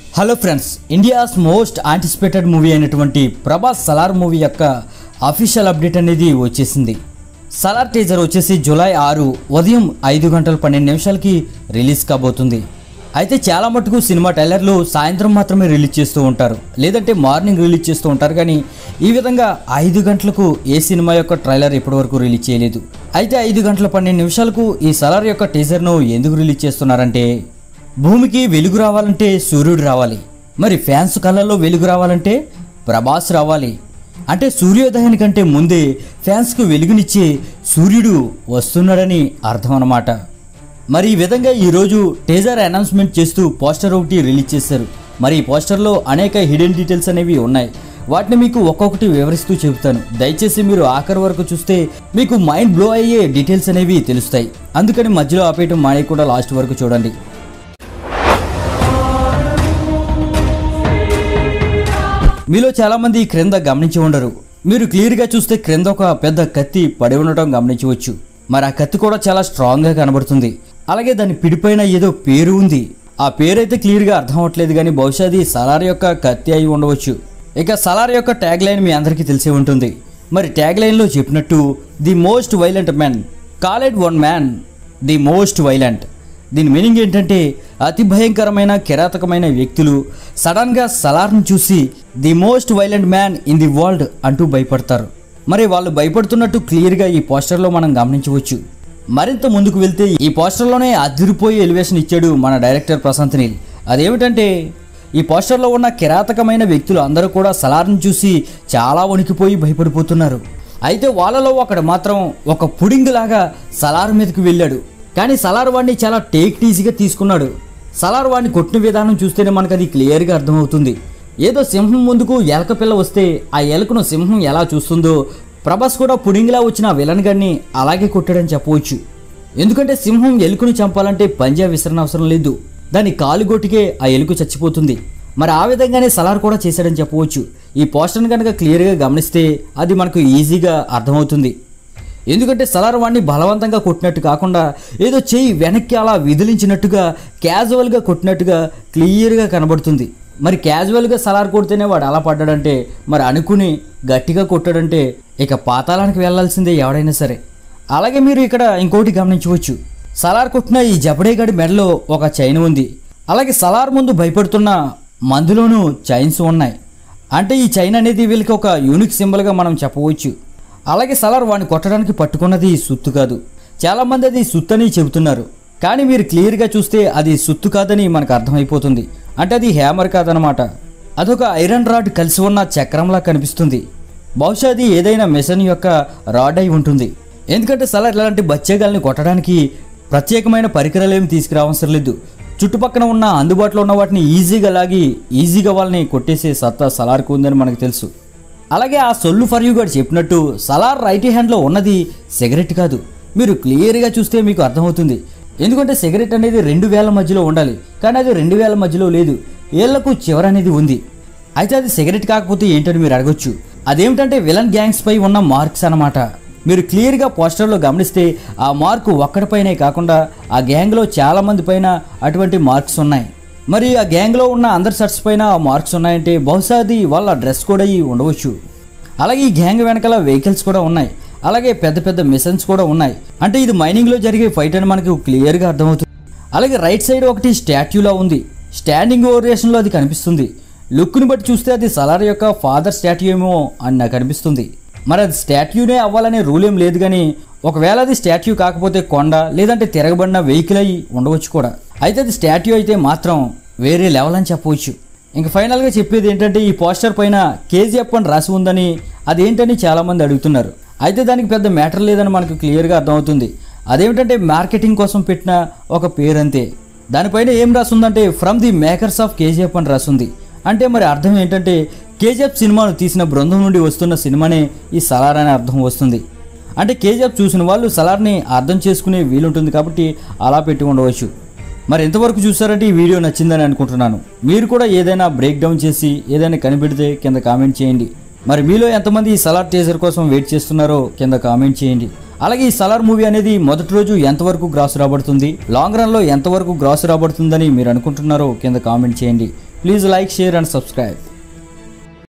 hello friends India's most anticipated movie అయినటువంటి Prabhas Salaar movie యొక్క official update అనేది వచ్చేసింది సలార్ టీజర్ వచ్చేసి జూలై ఆరు ఉదయం ఐదు గంటల పన్నెండు నిమిషాలకి రిలీజ్ కాబోతుంది అయితే చాలా మటుకు సినిమా ట్రైలర్లు సాయంత్రం మాత్రమే రిలీజ్ చేస్తూ ఉంటారు లేదంటే మార్నింగ్ రిలీజ్ చేస్తూ ఉంటారు కానీ ఈ విధంగా ఐదు గంటలకు ఏ సినిమా యొక్క ట్రైలర్ ఇప్పటివరకు రిలీజ్ చేయలేదు అయితే ఐదు గంటల పన్నెండు నిమిషాలకు ఈ సలార్ యొక్క టీజర్ను ఎందుకు రిలీజ్ చేస్తున్నారంటే భూమికి వెలుగు రావాలంటే సూర్యుడు రావాలి మరి ఫ్యాన్స్ కళ్ళల్లో వెలుగు రావాలంటే ప్రభాస్ రావాలి అంటే సూర్యోదయానికంటే ముందే ఫ్యాన్స్కు వెలుగునిచ్చే సూర్యుడు వస్తున్నాడని అర్థం అన్నమాట మరి ఈ విధంగా ఈరోజు టేజర్ అనౌన్స్మెంట్ చేస్తూ పోస్టర్ ఒకటి రిలీజ్ చేశారు మరి ఈ పోస్టర్లో అనేక హిడెన్ డీటెయిల్స్ అనేవి ఉన్నాయి వాటిని మీకు ఒక్కొక్కటి వివరిస్తూ చెబుతాను దయచేసి మీరు ఆఖరి వరకు చూస్తే మీకు మైండ్ బ్లో అయ్యే డీటెయిల్స్ అనేవి తెలుస్తాయి అందుకని మధ్యలో ఆపేయటం మానేయకుండా లాస్ట్ వరకు చూడండి మీలో చాలామంది క్రింద గమనించి ఉండరు మీరు క్లియర్గా చూస్తే క్రింద ఒక పెద్ద కత్తి పడి ఉండటం గమనించవచ్చు మరి ఆ కత్తి కూడా చాలా స్ట్రాంగ్గా కనబడుతుంది అలాగే దాని పిడిపైన ఏదో పేరు ఉంది ఆ పేరైతే క్లియర్గా అర్థం అవ్వట్లేదు కానీ బహుశా అది సలార్ యొక్క కత్తి అయి ఉండవచ్చు ఇక సలార్ యొక్క ట్యాగ్ లైన్ మీ అందరికీ తెలిసే ఉంటుంది మరి ట్యాగ్ లైన్లో చెప్పినట్టు the most violent man called one man the most violent దీని మీనింగ్ ఏంటంటే అతి భయంకరమైన కిరాతకమైన వ్యక్తులు సడన్గా సలార్ను చూసి the most violent man in the world అంటూ భయపడతారు మరి వాళ్ళు భయపడుతున్నట్టు క్లియర్గా ఈ పోస్టర్లో మనం గమనించవచ్చు మరింత ముందుకు వెళ్తే ఈ పోస్టర్లోనే అదిరిపోయి ఎలివేషన్ ఇచ్చాడు మన డైరెక్టర్ ప్రశాంత్ నీల్ అదేమిటంటే ఈ పోస్టర్లో ఉన్న కిరాతకమైన వ్యక్తులు అందరూ కూడా సలార్ని చూసి చాలా వణికిపోయి భయపడిపోతున్నారు అయితే వాళ్ళలో ఒకడు మాత్రం ఒక పుడింగ్ లాగా సలార్ మీదకి వెళ్ళాడు కానీ సలార్ వాడిని చాలా టేక్ ఈజీగా తీసుకున్నాడు సలార్ వాడిని కొట్టిన విధానం చూస్తేనే మనకు అది క్లియర్గా అర్థమవుతుంది ఏదో సింహం ముందుకు ఎలక పిల్ల వస్తే ఆ ఎలకను సింహం ఎలా చూస్తుందో ప్రభాస్ కూడా పుడింగిలా వచ్చిన ఆ విలన్ గడిని అలాగే కొట్టాడని చెప్పవచ్చు ఎందుకంటే సింహం ఎలుకను చంపాలంటే పంజా విసరణ అవసరం లేదు దాని కాలుగొట్టికే ఆ ఎలుక చచ్చిపోతుంది మరి ఆ విధంగానే సలార్ కూడా చేశాడని చెప్పవచ్చు ఈ పోస్టర్ని కనుక క్లియర్గా గమనిస్తే అది మనకు ఈజీగా అర్థమవుతుంది ఎందుకంటే సలార్ వాడిని బలవంతంగా కొట్టినట్టు కాకుండా ఏదో చెయ్యి వెనక్కి అలా విదిలించినట్టుగా క్యాజువల్గా కొట్టినట్టుగా క్లియర్గా కనబడుతుంది మరి క్యాజువల్గా సలార్ కొడితేనే వాడు అలా పడ్డాడంటే మరి అనుకుని గట్టిగా కొట్టాడంటే ఇక పాతాళానికి వెళ్లాల్సిందే ఎవడైనా సరే అలాగే మీరు ఇక్కడ ఇంకోటి గమనించవచ్చు సలార్ కొట్టిన ఈ జబడేగడి మెడలో ఒక చైన్ ఉంది అలాగే సలార్ ముందు భయపడుతున్న మందులోనూ చైన్స్ ఉన్నాయి అంటే ఈ చైన్ అనేది వీళ్ళకి ఒక యూనిక్ సింబల్గా మనం చెప్పవచ్చు అలాగే సలార్ వాడిని కొట్టడానికి పట్టుకున్నది సుత్తు కాదు చాలామంది అది సుత్తు అని చెబుతున్నారు కానీ మీరు క్లియర్గా చూస్తే అది సుత్తు కాదని మనకు అర్థమైపోతుంది అంటే అది హ్యామర్ కాదనమాట అదొక ఐరన్ రాడ్ కలిసి ఉన్న చక్రంలా కనిపిస్తుంది బహుశా అది ఏదైనా మిషన్ యొక్క రాడ్ అయి ఉంటుంది ఎందుకంటే సలార్ ఇలాంటి బచ్చేగాల్ని కొట్టడానికి ప్రత్యేకమైన పరికరాలు ఏమి తీసుకురావసరం లేదు చుట్టుపక్కన ఉన్న అందుబాటులో ఉన్న వాటిని ఈజీగా లాగి ఈజీగా వాళ్ళని కొట్టేసే సత్తా సలార్కు ఉందని మనకు తెలుసు అలాగే ఆ సొల్లు ఫర్యూ గారు చెప్పినట్టు సలార్ రైట్ హ్యాండ్లో ఉన్నది సిగరెట్ కాదు మీరు క్లియర్గా చూస్తే మీకు అర్థమవుతుంది ఎందుకంటే సిగరెట్ అనేది రెండు వేల మధ్యలో ఉండాలి కానీ అది రెండు వేల మధ్యలో లేదు ఏళ్లకు చివర అనేది ఉంది అయితే అది సిగరెట్ కాకపోతే ఏంటని మీరు అడగొచ్చు అదేమిటంటే విలన్ గ్యాంగ్స్ పై ఉన్న మార్క్స్ అన్నమాట మీరు క్లియర్గా పోస్టర్లో గమనిస్తే ఆ మార్కు ఒక్కడిపైనే కాకుండా ఆ గ్యాంగ్లో చాలా మంది పైన అటువంటి మార్క్స్ ఉన్నాయి మరి ఆ గ్యాంగ్లో ఉన్న అందరి షర్ట్స్ పైన ఆ మార్క్స్ ఉన్నాయంటే బహుశా అది వాళ్ళ డ్రెస్ కూడా అయి ఉండవచ్చు అలాగే ఈ గ్యాంగ్ వెనకాల వెహికల్స్ కూడా ఉన్నాయి అలాగే పెద్ద పెద్ద మిషన్స్ కూడా ఉన్నాయి అంటే ఇది మైనింగ్లో జరిగే ఫైట్ అని మనకు క్లియర్గా అర్థమవుతుంది అలాగే రైట్ సైడ్ ఒకటి స్టాట్యూలా ఉంది స్టాండింగ్ ఓరియేషన్లో అది కనిపిస్తుంది లుక్ని బట్టి చూస్తే అది సలార్ యొక్క ఫాదర్ స్టాట్యూ ఏమో అని నాకు అనిపిస్తుంది మరి అది స్టాట్యూనే అవ్వాలనే రూల్ ఏం లేదు కానీ ఒకవేళ అది స్టాట్యూ కాకపోతే కొండ లేదంటే తిరగబడిన వెహికల్ అయి ఉండవచ్చు కూడా అయితే అది స్టాట్యూ అయితే మాత్రం వేరే లెవెల్ అని చెప్పవచ్చు ఇంక ఫైనల్గా చెప్పేది ఏంటంటే ఈ పోస్టర్ పైన కేజీఎఫ్ అని రాసి ఉందని అదేంటని చాలామంది అడుగుతున్నారు అయితే దానికి పెద్ద మ్యాటర్ లేదని మనకు క్లియర్గా అర్థమవుతుంది అదేమిటంటే మార్కెటింగ్ కోసం పెట్టిన ఒక పేరు అంతే దానిపైన ఏం రాసుందంటే from the makers of KGF అని రాసుంది అంటే మరి అర్థం ఏంటంటే కేజీఎఫ్ సినిమాను తీసిన బృందం నుండి వస్తున్న సినిమానే ఈ సలార్ అనే అర్థం వస్తుంది అంటే కేజీఎఫ్ చూసిన వాళ్ళు సలార్ని అర్థం చేసుకునే వీలుంటుంది కాబట్టి అలా పెట్టి ఉండవచ్చు మరి ఎంతవరకు చూసారంటే ఈ వీడియో నచ్చిందని అనుకుంటున్నాను మీరు కూడా ఏదైనా బ్రేక్ డౌన్ చేసి ఏదైనా కనిపెడితే కింద కామెంట్ చేయండి మరి మీలో ఎంతమంది ఈ సలార్ టేజర్ కోసం వెయిట్ చేస్తున్నారో కింద కామెంట్ చేయండి అలాగే ఈ సలార్ మూవీ అనేది మొదటి రోజు ఎంతవరకు గ్రాస్ రాబడుతుంది లాంగ్ రన్లో ఎంతవరకు గ్రాస్ రాబడుతుందని మీరు అనుకుంటున్నారో కింద కామెంట్ చేయండి please like share and subscribe